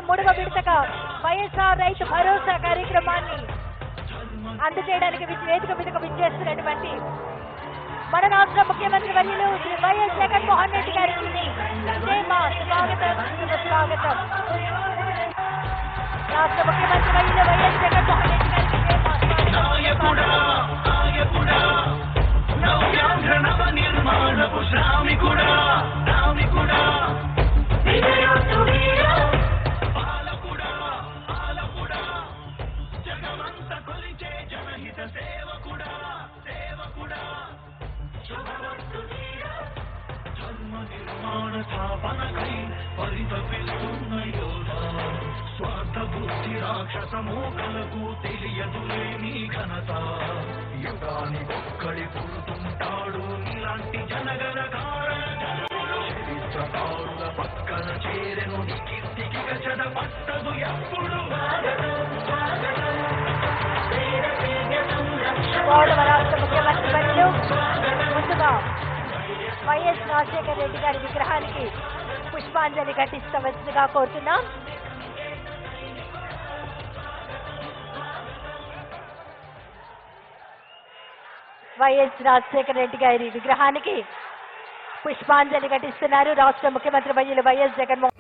మూడవ విడతగా వైఎస్ఆర్ రైతు భరోసా కార్యక్రమాన్ని అందజేయడానికి విచ్- వేదిక మీదకు విచ్చేస్తున్నటువంటి మన రాష్ట్ర ముఖ్యమంత్రి వర్యులు శ్రీ వైఎస్ జగన్మోహన్ రెడ్డి గారికి జయమా స్వాగతం శుభ స్వాగతం రాష్ట్ర ముఖ్యమంత్రి వర్యులు వైఎస్ జగన్మోహన్ రెడ్డి గారికి జయమా నాయకుడా నాయకుడా నవ్యాంధ్ర నవ నిర్మాణపు శ్రామికుడా శ్రామికుడా పాలకుడా పాలకుడా జగమంత కొలిచే జనహిత సేవకుడా సేవకుడా శుభవర్తుడీరా ధర్మ నిర్మాణ స్థాపనకై పరితపిస్తున్న యోధా స్వార్థ బుద్ధి రాక్షస మూకలకు తెలియదులే నీ ఘనత యుగాని ఒక్కడి పుడుతుంటాడు నీలాంటి జనగణ కారణ జనములు చరిత్రకారుల పక్కన చేరెను నీ కీర్తికి గజద పట్టదు ఎప్పుడు గౌరవ రాష్ట్ర ముఖ్యమంత్రి వర్యులు ముందుగా వైఎస్ రాజశేఖర రెడ్డి గారి విగ్రహానికి పుష్పాంజలి ఘటిస్తవలసిందిగా కోరుతున్నాం వైఎస్ రాజశేఖర రెడ్డి గారి విగ్రహానికి పుష్పాంజలి ఘటిస్తున్నారు రాష్ట్ర ముఖ్యమంత్రి వర్యులు వైఎస్ జగన్మోహన్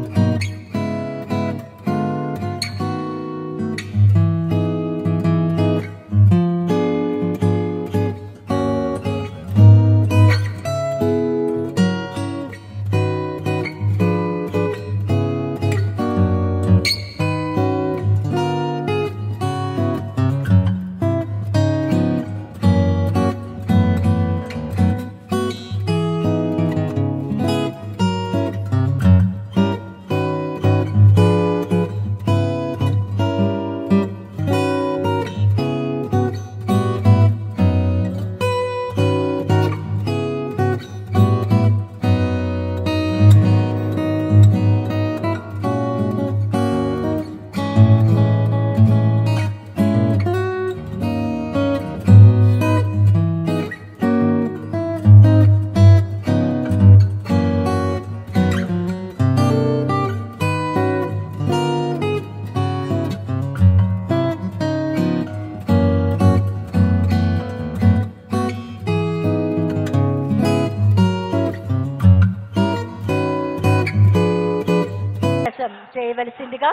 ఉపన్యాసం చేయవలసిందిగా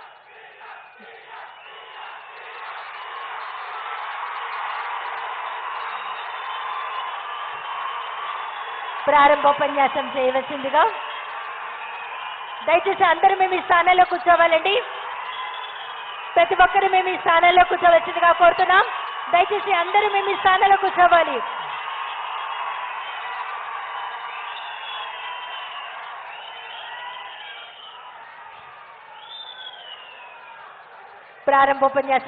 ప్రారంభోపన్యాసం చేయవలసిందిగా దయచేసి అందరూ మేము ఈ స్థానంలో కూర్చోవాలండి ప్రతి ఒక్కరు మేము ఈ స్థానంలో కూర్చోవలసిందిగా కోరుతున్నాం దయచేసి అందరూ మేము ఈ స్థానంలో కూర్చోవాలి ప్రారంభోపన్యాసం